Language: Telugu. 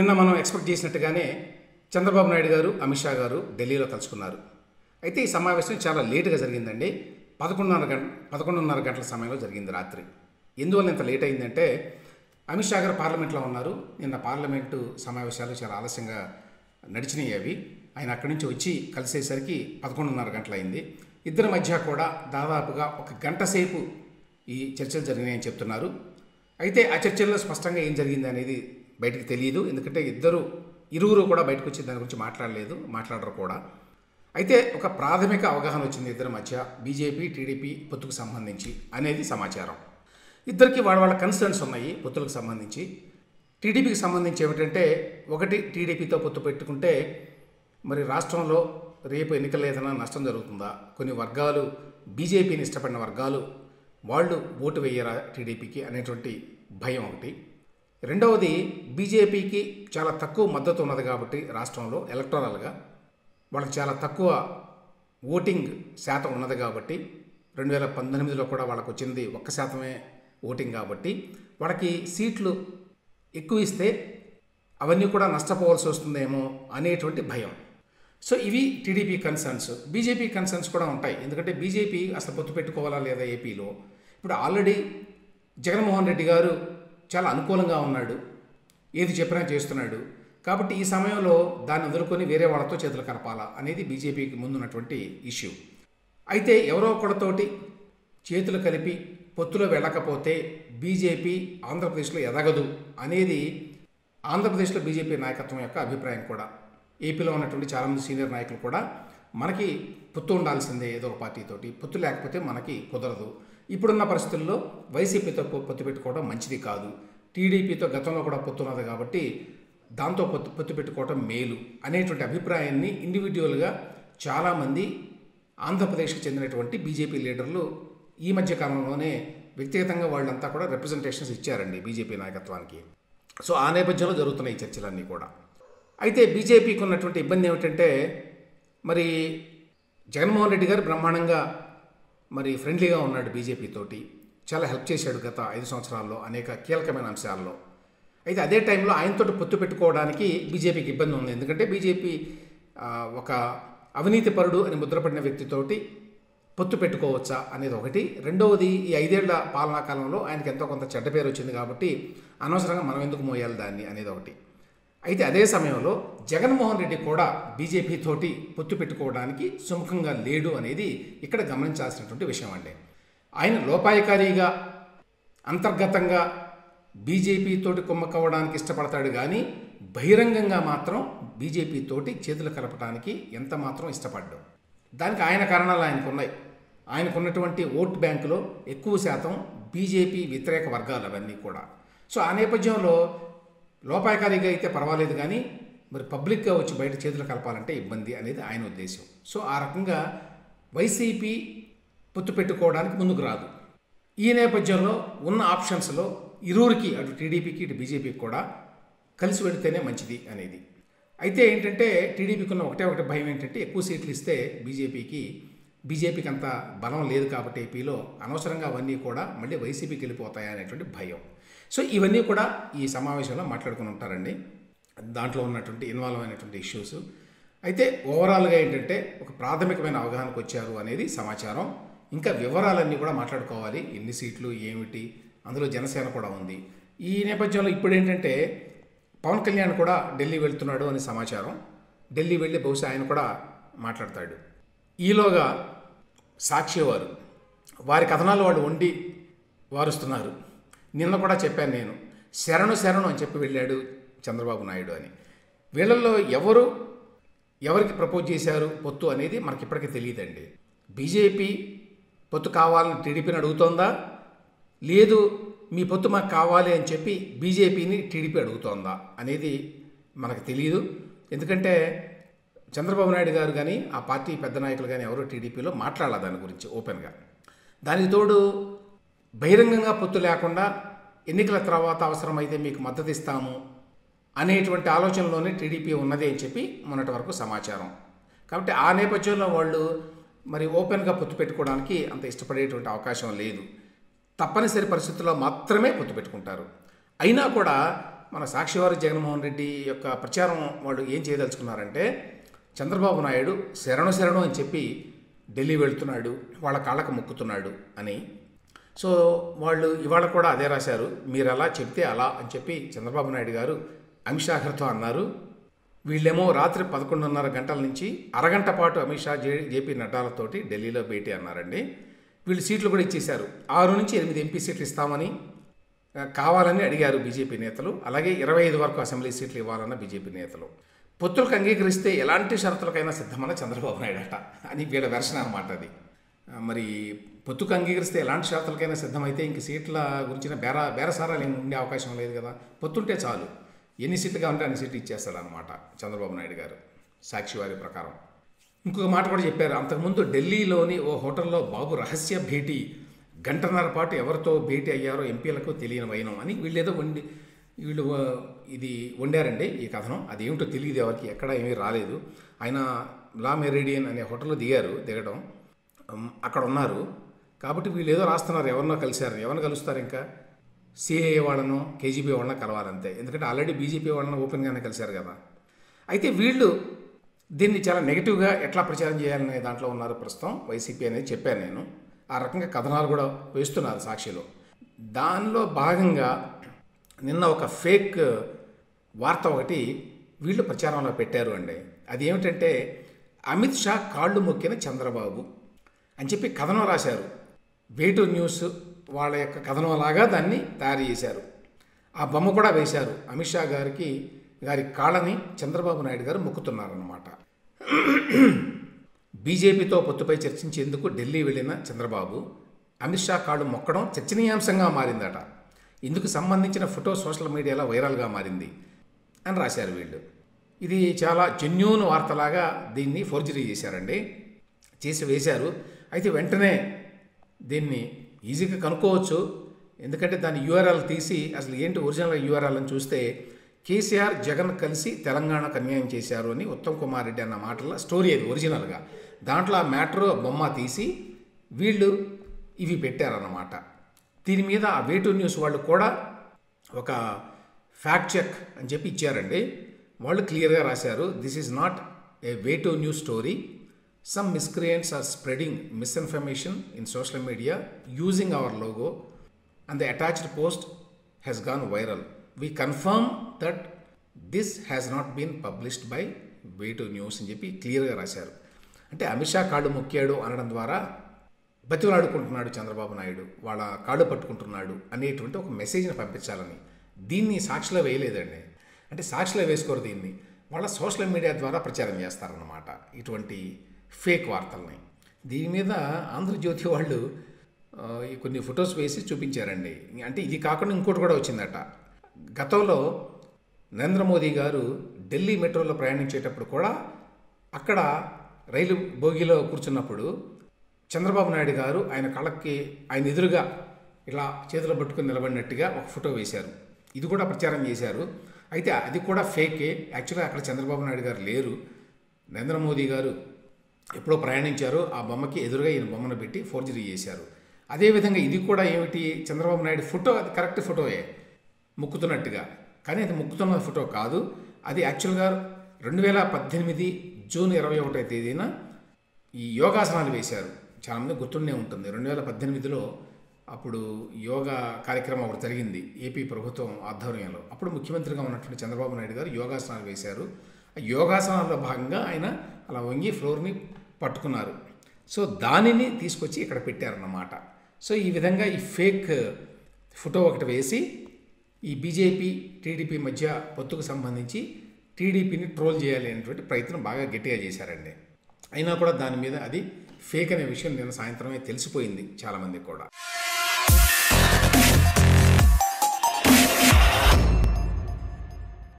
నిన్న మనం ఎక్స్పెక్ట్ చేసినట్టుగానే చంద్రబాబు నాయుడు గారు అమిత్ షా గారు ఢిల్లీలో కలుసుకున్నారు అయితే ఈ సమావేశం చాలా లేటుగా జరిగిందండి పదకొండున్నర గంట పదకొండున్నర గంటల సమయంలో జరిగింది రాత్రి ఎందువల్ల ఇంత లేట్ అయిందంటే అమిత్ షా గారు పార్లమెంట్లో ఉన్నారు నిన్న పార్లమెంటు సమావేశాలు చాలా ఆలస్యంగా నడిచినాయి అవి ఆయన అక్కడి నుంచి వచ్చి కలిసేసరికి పదకొండున్నర గంటలైంది ఇద్దరి మధ్య కూడా దాదాపుగా ఒక గంట సేపు ఈ చర్చలు జరిగినాయని చెప్తున్నారు అయితే ఆ చర్చల్లో స్పష్టంగా ఏం జరిగింది అనేది బయటకు తెలియదు ఎందుకంటే ఇద్దరు ఇరువురు కూడా బయటకు వచ్చి దాని గురించి మాట్లాడలేదు మాట్లాడరు కూడా అయితే ఒక ప్రాథమిక అవగాహన వచ్చింది ఇద్దరి మధ్య బీజేపీ టీడీపీ పొత్తుకు సంబంధించి అనేది సమాచారం ఇద్దరికి వాళ్ళ వాళ్ళ కన్సర్న్స్ ఉన్నాయి పొత్తులకు సంబంధించి టీడీపీకి సంబంధించి ఏమిటంటే ఒకటి టీడీపీతో పొత్తు పెట్టుకుంటే మరి రాష్ట్రంలో రేపు ఎన్నికల్లో ఏదైనా నష్టం జరుగుతుందా కొన్ని వర్గాలు బీజేపీని ఇష్టపడిన వర్గాలు వాళ్ళు ఓటు వేయరా టీడీపీకి అనేటువంటి భయం ఒకటి రెండవది బీజేపీకి చాలా తక్కువ మద్దతు ఉన్నది కాబట్టి రాష్ట్రంలో ఎలక్టోరల్గా వాళ్ళకి చాలా తక్కువ ఓటింగ్ శాతం ఉన్నది కాబట్టి రెండు వేల పంతొమ్మిదిలో కూడా వాళ్ళకు వచ్చింది ఒక్క శాతమే ఓటింగ్ కాబట్టి వాళ్ళకి సీట్లు ఎక్కువ ఇస్తే అవన్నీ కూడా నష్టపోవాల్సి వస్తుందేమో అనేటువంటి భయం సో ఇవి టీడీపీ కన్సర్న్స్ బీజేపీ కన్సర్న్స్ కూడా ఉంటాయి ఎందుకంటే బీజేపీ అసలు పొత్తు పెట్టుకోవాలా లేదా ఏపీలో ఇప్పుడు ఆల్రెడీ జగన్మోహన్ రెడ్డి గారు చాలా అనుకూలంగా ఉన్నాడు ఏది చెప్పినా చేస్తున్నాడు కాబట్టి ఈ సమయంలో దాన్ని వదులుకొని వేరే వాళ్ళతో చేతులు కలపాలా అనేది బీజేపీకి ముందున్నటువంటి ఇష్యూ అయితే ఎవరో ఒకరితోటి చేతులు కలిపి పొత్తులో వెళ్ళకపోతే బీజేపీ ఆంధ్రప్రదేశ్లో ఎదగదు అనేది ఆంధ్రప్రదేశ్లో బీజేపీ నాయకత్వం యొక్క అభిప్రాయం కూడా ఏపీలో ఉన్నటువంటి చాలామంది సీనియర్ నాయకులు కూడా మనకి పొత్తు ఉండాల్సిందే ఏదో ఒక పార్టీతోటి పొత్తు లేకపోతే మనకి కుదరదు ఇప్పుడున్న పరిస్థితుల్లో వైసీపీతో పొ- పొత్తు పెట్టుకోవడం మంచిది కాదు టీడీపీతో గతంలో కూడా పొత్తు ఉన్నది కాబట్టి దాంతో పొత్తు పొత్తు పెట్టుకోవడం మేలు అనేటువంటి అభిప్రాయాన్ని ఇండివిజువల్గా చాలామంది ఆంధ్రప్రదేశ్కి చెందినటువంటి బీజేపీ లీడర్లు ఈ మధ్య కాలంలోనే వ్యక్తిగతంగా వాళ్ళంతా కూడా రిప్రజెంటేషన్స్ ఇచ్చారండి బీజేపీ నాయకత్వానికి సో ఆ నేపథ్యంలో జరుగుతున్నాయి ఈ చర్చలన్నీ కూడా అయితే బీజేపీకి ఉన్నటువంటి ఇబ్బంది ఏమిటంటే మరి జగన్మోహన్ రెడ్డి గారు బ్రహ్మాండంగా మరి ఫ్రెండ్లీగా ఉన్నాడు బీజేపీ తోటి చాలా హెల్ప్ చేశాడు గత ఐదు సంవత్సరాల్లో అనేక కీలకమైన అంశాల్లో అయితే అదే టైంలో ఆయనతో పొత్తు పెట్టుకోవడానికి బీజేపీకి ఇబ్బంది ఉంది ఎందుకంటే బీజేపీ ఆ, ఒక అవినీతి పరుడు అని ముద్రపడిన వ్యక్తితోటి పొత్తు పెట్టుకోవచ్చా అనేది ఒకటి రెండవది ఈ ఐదేళ్ల పాలనా కాలంలో ఆయనకి ఎంతో కొంత చెడ్డ పేరు వచ్చింది కాబట్టి అనవసరంగా మనం ఎందుకు మోయాలి దాన్ని అనేది ఒకటి అయితే అదే సమయంలో జగన్మోహన్ రెడ్డి కూడా బీజేపీ తోటి పొత్తు పెట్టుకోవడానికి సుముఖంగా లేడు అనేది ఇక్కడ గమనించాల్సినటువంటి విషయం అండి ఆయన లోపాయకారిగా అంతర్గతంగా బీజేపీ తోటి కుమ్మక్కవడానికి ఇష్టపడతాడు కానీ బహిరంగంగా మాత్రం బీజేపీ తోటి చేతులు కలపడానికి ఎంత మాత్రం ఇష్టపడ్డాడు దానికి ఆయన కారణాలు ఆయనకు ఉన్నాయి ఆయనకున్నటువంటి ఓట్ బ్యాంకులో ఎక్కువ శాతం బీజేపీ వ్యతిరేక వర్గాలు అవన్నీ కూడా సో ఆ నేపథ్యంలో లోపాయకారిగా అయితే పర్వాలేదు కానీ మరి పబ్లిక్గా వచ్చి బయట చేతులు కలపాలంటే ఇబ్బంది అనేది ఆయన ఉద్దేశం సో ఆ రకంగా వైసీపీ పొత్తు పెట్టుకోవడానికి ముందుకు రాదు ఈ నేపథ్యంలో ఉన్న ఆప్షన్స్లో ఇరువురికి అటు టీడీపీకి ఇటు బీజేపీకి కూడా కలిసి వెళితేనే మంచిది అనేది అయితే ఏంటంటే టీడీపీకి ఉన్న ఒకటే ఒకటి భయం ఏంటంటే ఎక్కువ సీట్లు ఇస్తే బీజేపీకి బీజేపీకి అంత బలం లేదు కాబట్టి ఏపీలో అనవసరంగా అవన్నీ కూడా మళ్ళీ వైసీపీకి వెళ్ళిపోతాయి అనేటువంటి భయం సో ఇవన్నీ కూడా ఈ సమావేశంలో మాట్లాడుకుని ఉంటారండి దాంట్లో ఉన్నటువంటి ఇన్వాల్వ్ అయినటువంటి ఇష్యూస్ అయితే ఓవరాల్గా ఏంటంటే ఒక ప్రాథమికమైన అవగాహనకు వచ్చారు అనేది సమాచారం ఇంకా వివరాలన్నీ కూడా మాట్లాడుకోవాలి ఎన్ని సీట్లు ఏమిటి అందులో జనసేన కూడా ఉంది ఈ నేపథ్యంలో ఇప్పుడు ఏంటంటే పవన్ కళ్యాణ్ కూడా ఢిల్లీ వెళ్తున్నాడు అని సమాచారం ఢిల్లీ వెళ్ళి బహుశా ఆయన కూడా మాట్లాడతాడు ఈలోగా సాక్షి వారు వారి కథనాలు వాళ్ళు వండి వారుస్తున్నారు నిన్న కూడా చెప్పాను నేను శరణు శరణు అని చెప్పి వెళ్ళాడు చంద్రబాబు నాయుడు అని వీళ్ళల్లో ఎవరు ఎవరికి ప్రపోజ్ చేశారు పొత్తు అనేది మనకి ఇప్పటికీ తెలియదండి బీజేపీ పొత్తు కావాలని టీడీపీని అడుగుతోందా లేదు మీ పొత్తు మాకు కావాలి అని చెప్పి బీజేపీని టీడీపీ అడుగుతోందా అనేది మనకు తెలియదు ఎందుకంటే చంద్రబాబు నాయుడు గారు కానీ ఆ పార్టీ పెద్ద నాయకులు కానీ ఎవరో టీడీపీలో మాట్లాడాలి దాని గురించి ఓపెన్గా దానికి తోడు బహిరంగంగా పొత్తు లేకుండా ఎన్నికల తర్వాత అవసరమైతే మీకు మద్దతు ఇస్తాము అనేటువంటి ఆలోచనలోనే టీడీపీ ఉన్నది అని చెప్పి మొన్నటి వరకు సమాచారం కాబట్టి ఆ నేపథ్యంలో వాళ్ళు మరి ఓపెన్గా పొత్తు పెట్టుకోవడానికి అంత ఇష్టపడేటువంటి అవకాశం లేదు తప్పనిసరి పరిస్థితుల్లో మాత్రమే పొత్తు పెట్టుకుంటారు అయినా కూడా మన సాక్షివారి జగన్మోహన్ రెడ్డి యొక్క ప్రచారం వాళ్ళు ఏం చేయదలుచుకున్నారంటే చంద్రబాబు నాయుడు శరణు శరణు అని చెప్పి ఢిల్లీ వెళ్తున్నాడు వాళ్ళ కాళ్ళకు మొక్కుతున్నాడు అని సో వాళ్ళు ఇవాళ కూడా అదే రాశారు మీరు అలా చెప్తే అలా అని చెప్పి చంద్రబాబు నాయుడు గారు అమిత్ షా గారితో అన్నారు వీళ్ళేమో రాత్రి పదకొండున్నర గంటల నుంచి అరగంట పాటు అమిత్ షా జే జేపీ నడ్డాలతోటి ఢిల్లీలో భేటీ అన్నారండి వీళ్ళు సీట్లు కూడా ఇచ్చేశారు ఆరు నుంచి ఎనిమిది ఎంపీ సీట్లు ఇస్తామని ఆ, కావాలని అడిగారు బీజేపీ నేతలు అలాగే ఇరవై ఐదు వరకు అసెంబ్లీ సీట్లు ఇవ్వాలన్న బీజేపీ నేతలు పొత్తులకు అంగీకరిస్తే ఎలాంటి షరతులకైనా సిద్ధమన్న చంద్రబాబు నాయుడు అట అని వీళ్ళ వెర్షన్ అనమాట అది ఆ, మరి పొత్తుకు అంగీకరిస్తే ఎలాంటి షరతులకైనా సిద్ధమైతే ఇంక సీట్ల గురించిన బేర బేరసారాలు ఏమి ఉండే అవకాశం లేదు కదా పొత్తుంటే చాలు ఎన్ని సీట్లు కావాలంటే అన్ని సీట్లు ఇచ్చేస్తాడనమాట చంద్రబాబు నాయుడు గారు సాక్షి వారి ప్రకారం ఇంకొక మాట కూడా చెప్పారు అంతకుముందు ఢిల్లీలోని ఓ హోటల్లో బాబు రహస్య భేటీ గంటన్నర పాటు ఎవరితో భేటీ అయ్యారో ఎంపీలకు తెలియని వైనం అని వీళ్ళేదో వండి వీళ్ళు ఆ, ఇది వండారండి ఈ కథనం అదేమిటో తెలియదు ఎవరికి ఎక్కడ ఏమీ రాలేదు ఆయన లా మెరిడియన్ అనే హోటల్లో దిగారు దిగడం ఉమ్, అక్కడ ఉన్నారు కాబట్టి వీళ్ళు ఏదో రాస్తున్నారు ఎవరినో కలిశారు ఎవరిని కలుస్తారు ఇంకా సిఏఏ వాళ్ళను కేజీపీ వాళ్ళని కలవాలంతే ఎందుకంటే ఆల్రెడీ బీజేపీ వాళ్ళని ఓపెన్గానే కలిశారు కదా అయితే వీళ్ళు దీన్ని చాలా నెగిటివ్గా ఎట్లా ప్రచారం చేయాలనే దాంట్లో ఉన్నారు ప్రస్తుతం వైసీపీ అనేది చెప్పాను నేను ఆ రకంగా కథనాలు కూడా వేస్తున్నారు సాక్షిలో దానిలో భాగంగా నిన్న ఒక ఫేక్ వార్త ఒకటి వీళ్ళు ప్రచారంలో పెట్టారు అండి అది ఏమిటంటే అమిత్ షా కాళ్ళు మొక్కిన చంద్రబాబు అని చెప్పి కథనం రాశారు వేటు న్యూస్ వాళ్ళ యొక్క కథనం లాగా దాన్ని తయారు చేశారు ఆ బొమ్మ కూడా వేశారు అమిత్ షా గారికి గారి కాళ్ళని చంద్రబాబు నాయుడు గారు మొక్కుతున్నారన్నమాట బీజేపీతో పొత్తుపై చర్చించేందుకు ఢిల్లీ వెళ్ళిన చంద్రబాబు అమిత్ షా కాళ్ళు మొక్కడం చర్చనీయాంశంగా మారిందట ఇందుకు సంబంధించిన ఫోటో సోషల్ మీడియాలో వైరల్గా మారింది అని రాశారు వీళ్ళు ఇది చాలా జెన్యూన్ వార్తలాగా దీన్ని ఫోర్జరీ చేశారండి చేసి వేశారు అయితే వెంటనే దీన్ని ఈజీగా కనుక్కోవచ్చు ఎందుకంటే దాని యూఆర్ఎల్ తీసి అసలు ఏంటి ఒరిజినల్ యూఆర్ఎల్ అని చూస్తే కేసీఆర్ జగన్ కలిసి తెలంగాణకు అన్యాయం చేశారు అని ఉత్తమ్ కుమార్ రెడ్డి అన్న మాటల స్టోరీ అది ఒరిజినల్గా దాంట్లో ఆ మ్యాటర్ బొమ్మ తీసి వీళ్ళు ఇవి పెట్టారన్నమాట దీని మీద ఆ వేటు న్యూస్ వాళ్ళు కూడా ఒక ఫ్యాక్ట్ చెక్ అని చెప్పి ఇచ్చారండి వాళ్ళు క్లియర్గా రాశారు this is not a way to news story some miscreants are spreading misinformation in social media using our logo and the attached post has gone viral we confirm that this has not been published by way to news అని చెప్పి క్లియర్గా రాశారు అంటే అమిత్ షా కాళ్ళు మొక్కాడు అనడం ద్వారా బతిలాడుకుంటున్నాడు చంద్రబాబు నాయుడు వాళ్ళ కాళ్ళు పట్టుకుంటున్నాడు అనేటువంటి ఒక మెసేజ్ని పంపించాలని దీన్ని సాక్షిలో వేయలేదండి అంటే సాక్షిలో వేసుకోరు దీన్ని వాళ్ళ సోషల్ మీడియా ద్వారా ప్రచారం చేస్తారన్నమాట ఇటువంటి ఫేక్ వార్తల్ని దీని మీద ఆంధ్రజ్యోతి వాళ్ళు ఆ, ఈ కొన్ని ఫొటోస్ వేసి చూపించారండి అంటే ఇది కాకుండా ఇంకోటి కూడా వచ్చిందట గతంలో నరేంద్ర మోదీ గారు ఢిల్లీ మెట్రోలో ప్రయాణించేటప్పుడు కూడా అక్కడ రైలు బోగిలో కూర్చున్నప్పుడు చంద్రబాబు నాయుడు గారు ఆయన కళ్ళకి ఆయన ఎదురుగా ఇలా చేతిలో పట్టుకుని నిలబడినట్టుగా ఒక ఫోటో వేశారు ఇది కూడా ప్రచారం చేశారు అయితే అది కూడా ఫేకే యాక్చువల్గా అక్కడ చంద్రబాబు నాయుడు గారు లేరు నరేంద్ర మోదీ గారు ఎప్పుడో ప్రయాణించారో ఆ బొమ్మకి ఎదురుగా ఈయన బొమ్మను పెట్టి ఫోర్జరీ చేశారు అదేవిధంగా ఇది కూడా ఏమిటి చంద్రబాబు నాయుడు ఫోటో అది కరెక్ట్ ఫోటోయే ముక్కుతున్నట్టుగా కానీ అది ముక్కుతున్న ఫోటో కాదు అది యాక్చువల్గా రెండు వేల పద్దెనిమిది జూన్ ఇరవై ఒకటో తేదీన ఈ యోగాసనాలు వేశారు చాలామంది గుర్తుండే ఉంటుంది రెండు వేల పద్దెనిమిదిలో అప్పుడు యోగా కార్యక్రమం ఒకటి జరిగింది ఏపీ ప్రభుత్వం ఆధ్వర్యంలో అప్పుడు ముఖ్యమంత్రిగా ఉన్నటువంటి చంద్రబాబు నాయుడు గారు యోగాసనాలు వేశారు ఆ యోగాసనాల్లో భాగంగా ఆయన అలా వంగి ఫ్లోర్ని పట్టుకున్నారు సో దానిని తీసుకొచ్చి ఇక్కడ పెట్టారన్నమాట సో ఈ విధంగా ఈ ఫేక్ ఫోటో ఒకటి వేసి ఈ బీజేపీ టీడీపీ మధ్య పొత్తుకు సంబంధించి టీడీపీని ట్రోల్ చేయాలి అనేటువంటి ప్రయత్నం బాగా గట్టిగా చేశారండి అయినా కూడా దాని మీద అది ఫేక్ అనే విషయం నిన్న సాయంత్రమే తెలిసిపోయింది చాలామందికి కూడా